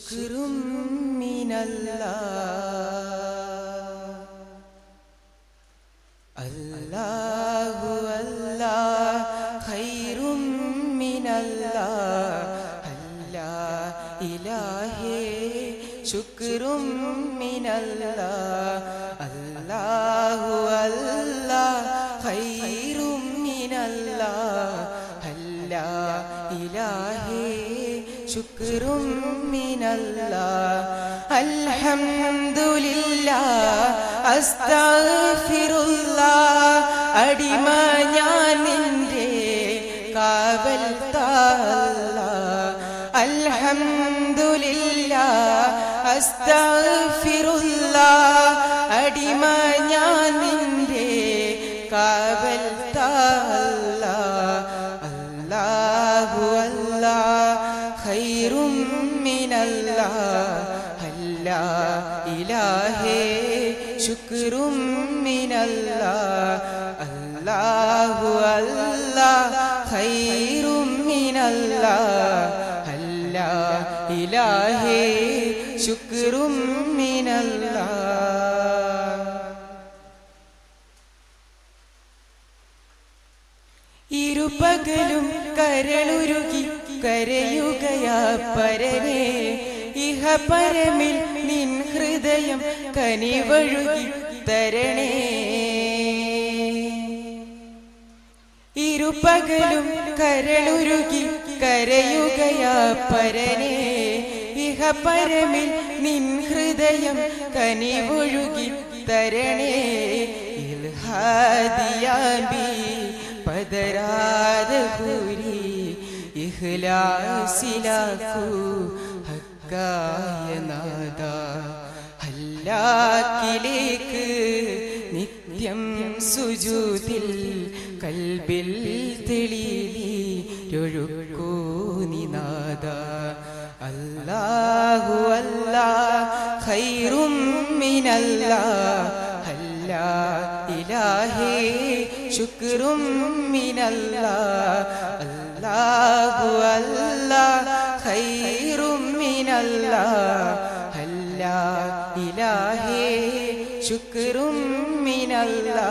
شكر من الله الله الله خير من الله الله إلهي شكر من الله الله الله خير من الله الله إلهي شكر من الله الحمد لله أستغفر الله അടിമ ഞാൻ നിന്റെ കാവൽ താല്ല അൽഹംദുലില്ല അസ്തഗ്ഫിറുല്ല അടിമ ഞാൻ നിന്റെ കാവൽ താല്ല അല്ലാഹു അല്ലാ ഖൈറും മിനല്ലാ അല്ലാ ഇലാഹേ ശുക്രും മിനല്ലാ അല്ലാഹു അല്ലാ ഖൈറും മിനല്ലാ അല്ലാ ഇലാഹേ ശുക്രും മിനല്ലാ ഇരുപകലും കരളുരുകി കരയുകയാ പരനെ ഇഹ പരമിൽ നിൻ ഹൃദയം കനിവഴുകി തരണേ ഇരുപകലും കരളുരുകി കരയുകയാ പരനെ ഇഹ പരമിൽ നിൻ ഹൃദയം കനിവൊഴുകി തരണേ ഇൽഹാദിയാബി പതരാതെ കൂരി ഇഹ്ലാസിലാക്കൂ ഹക്കായ നാദ ഹല്ലാക്കിലേക്ക് നിത്യം സുജൂതിൽ കൽബിൽ തെളിയിലൊഴുക്കൂ നിനാദ അല്ലാഹു അല്ലാ ഖൈറും മിനല്ലാ അല്ലാ ഇലാഹേ ശുക്രും മിനല്ലാ അല്ലാഹു അല്ലാ ഖൈറും മിനല്ലാ അല്ലാ ഇലാഹേ ശുക്രും മിനല്ലാ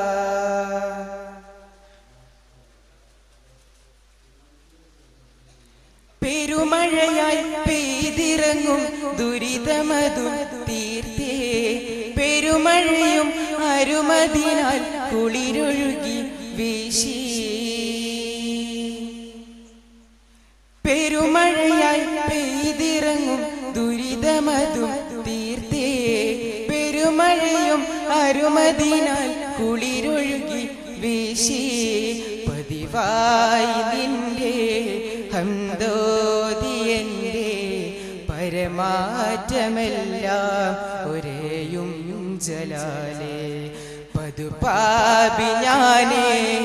പെരുമഴയായി പെയ്തിറങ്ങും ദുരിതമതും തീർത്തേ പെരുമഴയും അരുമതിനാൽ കുളിരൊഴുകി വീശി പെരുമഴയായി പെയ്തിറങ്ങും ദുരിതമതും തീർത്തേ പെരുമഴയും അരുമതിനാൽ കുളിരൊഴുകി വീശി പതിവായി നിന്റെ ഹംദോദിയന്റെ പരമാറ്റമെല്ലാം ഒരേയും ജലാലേ പതുപാപി ഞാനേ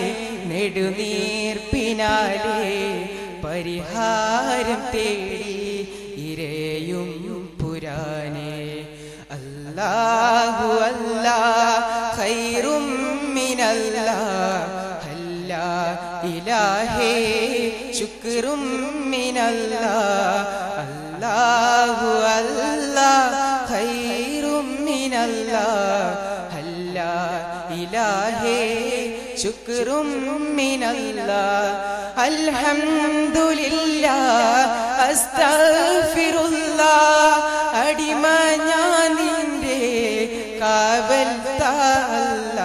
നെടുനീർപ്പിനാലേ പരിഹാരം തേടി ഇരയും പുരാനേ അല്ലാഹു അല്ലാ ഖൈറും മിനല്ലാ അല്ലാ ഇലാഹേ ശുക്രും മിനല്ലാ അല്ലാഹു അല്ലാ ഖൈറും മിനല്ലാ അല്ലാ ഇലാഹേ ശുക്രും മിനല്ലാ അൽഹംദുലില്ലാ അസ്തഗ്ഫിറുല്ലാ അടിമ ഞാൻ നിന്റെ കാവൽ താല്ല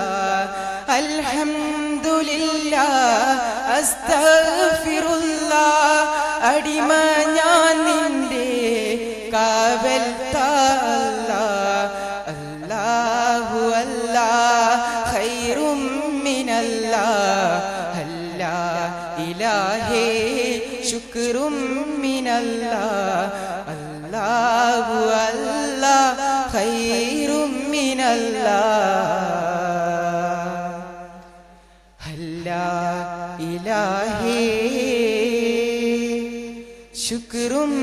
അൽഹംദുലില്ലാ അസ്തഗ്ഫിറുല്ലാ അടിമ ഞാൻ നിന്റെ കാവൽ താല്ല അല്ലാഹു അല്ലാ ഖൈറും മിനല്ലാ അല്ലാ ഇലാഹേ ശുക്രും മിനല്ലാ അല്ലാഹു അല്ലാ ഖൈറും മിനല്ലാ അല്ലാ ഇലാഹേ ശുക്രും